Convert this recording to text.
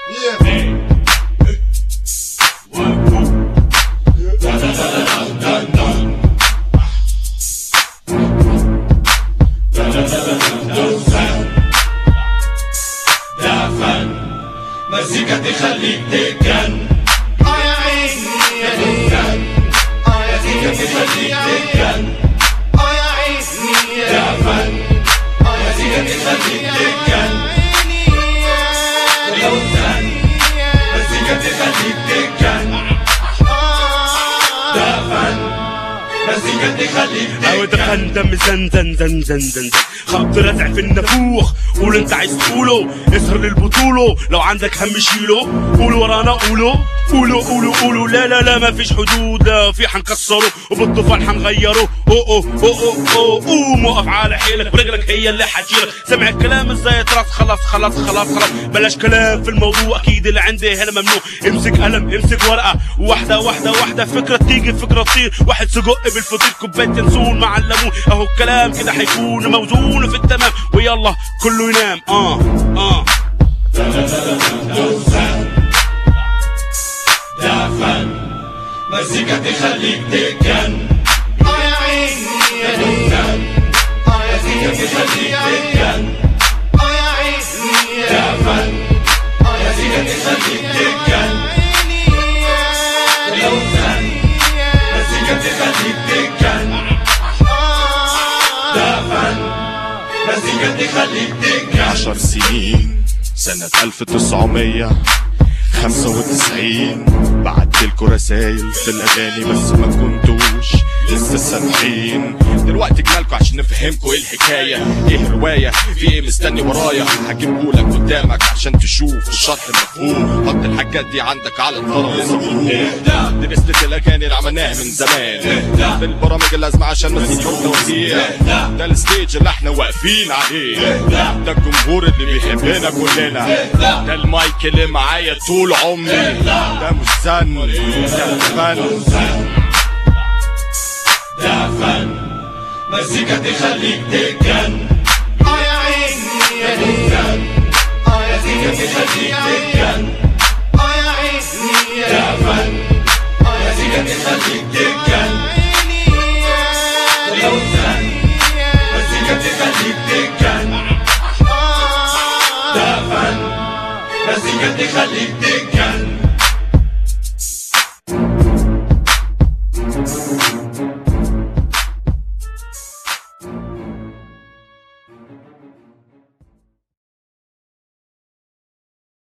مزيكا تخليك تتجن اه يا عيني يا تتجن اه يا مزيكا تخليك تتجن اه يا عيني يا فن اه يا مزيكا تخليك تتجن لو زن مزيكا تخليك تتجن ده فن مزيكا تخليك او تتجن دخل دم زن زن زن زن زن زن خبط رزع في النافوخ قول انت عايز تقوله اسهر للبطولة لو عندك هم شيله قول ورانا قوله قولوا قولوا قولوا لا لا لا ما فيش حدود لا في حنكسره وبالطوفان حنغيره او او او او او قوم وقف على حيلك ورجلك هي اللي حتشيلك سمع الكلام ازاي تراس خلاص خلاص خلاص خلاص بلاش كلام في الموضوع اكيد اللي عندي هنا ممنوع امسك قلم امسك ورقه واحده واحده واحده فكره تيجي فكره تطير واحد سجق بالفطير كوبايه ينسون مع الليمون اهو الكلام كده هيكون موزون في التمام ويلا كله ينام اه اه ده فن مزيكا تخليك تتجن اه يا عيني يا تتجن اه يا مزيكا تخليك تتجن اه يا عيني يا فن اه يا مزيكا تخليك تتجن لو زن مزيكا تخليك تتجن ده فن مزيكا تخليك تتجن عشر سنين سنة 1900 خمسة وتسعين بعتلكوا رسايل في الأغاني بس ما كنتوش لسه سامحين دلوقتي جنالكوا عشان نفهمكوا ايه الحكاية ايه رواية في ايه مستني ورايا هجيبهولك قدامك عشان تشوف الشرح مفهوم حط الحاجات دي عندك على الترابيزة دي لستة الأغاني اللي عملناها من زمان في البرامج اللازمة عشان نذكر توزيع ده الستيج اللي احنا واقفين عليه ده الجمهور اللي بيحبنا كلنا ده المايك اللي معايا طول عمري ده مش زن ده فن ده فن مزيكا تخليك تتجن اه يا عيني يا تتجن اه يا مزيكا تخليك تتجن اه يا عيني يا فن اه يا مزيكا تخليك تتجن لو زن مزيكا تخليك تتجن ده فن مزيكا تخليك تتجن